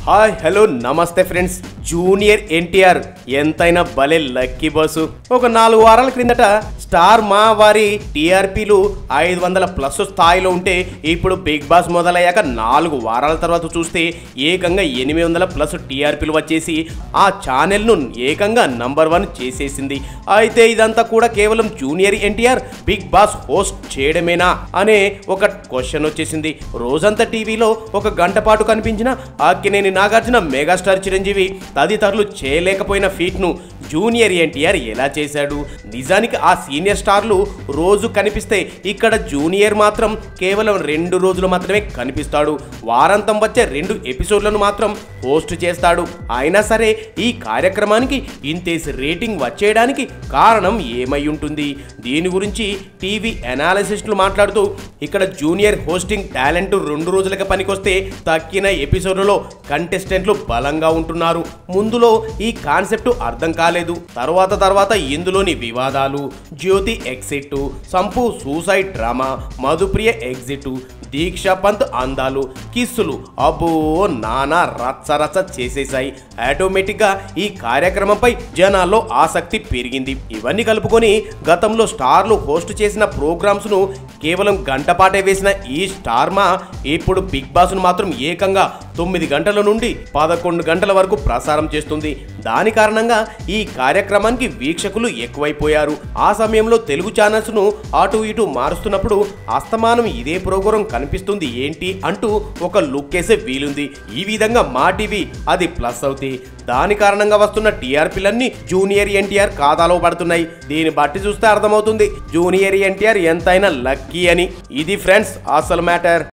hi hello namaste friends junior NTR ఎంతైనా భలే lucky bus ఒక నాలుగు వారాల క్రిందట స్టార్ మా వారి టీఆర్పీలు ఐదు వందల ప్లస్ స్థాయిలో ఉంటే ఇప్పుడు బిగ్ బాస్ మొదలయ్యాక నాలుగు వారాల తర్వాత చూస్తే ఏకంగా ఎనిమిది వందల ప్లస్ టీఆర్పీలు వచ్చేసి ఆ ఛానల్ను ఏకంగా నంబర్ వన్ చేసేసింది అయితే ఇదంతా కూడా కేవలం junior NTR Bigg Boss host చేయడమేనా అనే ఒక క్వశ్చన్ వచ్చేసింది రోజంతా టీవీలో ఒక గంట పాటు కనిపించిన ఆక్కినేని నాగార్జున మెగాస్టార్ చిరంజీవి తదితరులు చేయలేకపోయిన ఫీట్ను జూనియర్ ఎన్టీఆర్ ఎలా చేశాడు నిజానికి ఆ సీనియర్ స్టార్లు రోజు కనిపిస్తే ఇక్కడ జూనియర్ మాత్రం కేవలం రెండు రోజులు మాత్రమే కనిపిస్తాడు వారాంతం వచ్చే రెండు ఎపిసోడ్లను మాత్రం హోస్ట్ చేస్తాడు అయినా సరే ఈ కార్యక్రమానికి ఇంతేసి రేటింగ్ వచ్చేయడానికి కారణం ఏమై ఉంటుంది దీని గురించి టీవీ అనాలిసిస్టులు మాట్లాడుతూ ఇక్కడ జూనియర్ హోస్టింగ్ టాలెంట్ రెండు రోజులకి పనికొస్తే తక్కిన ఎపిసోడ్లలో కంటెస్టెంట్లు బలంగా ఉంటున్నారు ముందులో ఈ కాన్సెప్ట్ అర్థం కాలేదు తర్వాత తర్వాత ఇందులోని వివాదాలు Jyothi exit Sampu suicide drama Madhupriya exit Deeksha Panth అందాలు కిస్సులు అబ్బో నానా రచ్చ రచ్చ చేసేశాయి ఆటోమేటిక్గా ఈ కార్యక్రమంపై జనాల్లో ఆసక్తి పెరిగింది ఇవన్నీ కలుపుకొని గతంలో స్టార్లు హోస్ట్ చేసిన ప్రోగ్రామ్స్ను కేవలం గంటపాటే వేసిన ఈ స్టార్మా ఇప్పుడు బిగ్ బాస్ను మాత్రం ఏకంగా తొమ్మిది గంటల నుండి పదకొండు గంటల వరకు ప్రసారం చేస్తుంది దాని కారణంగా ఈ కార్యక్రమానికి వీక్షకులు ఎక్కువైపోయారు ఆ సమయంలో తెలుగు ఛానల్స్ను అటు ఇటు మారుస్తున్నప్పుడు అస్తమానం ఇదే ప్రోగ్రాం కనిపిస్తుంది ఏంటి అంటూ ఒక లుక్ వేసే వీలుంది ఈ విధంగా మా టీవీ అది ప్లస్ అవుతాయి దాని కారణంగా వస్తున్న టీఆర్పీలన్నీ జూనియర్ ఎన్టీఆర్ ఖాతాలో పడుతున్నాయి దీన్ని బట్టి చూస్తే అర్థమవుతుంది జూనియర్ ఎన్టీఆర్ ఎంతైనా లక్కీ అని ఇది ఫ్రెండ్స్ అసలు మ్యాటర్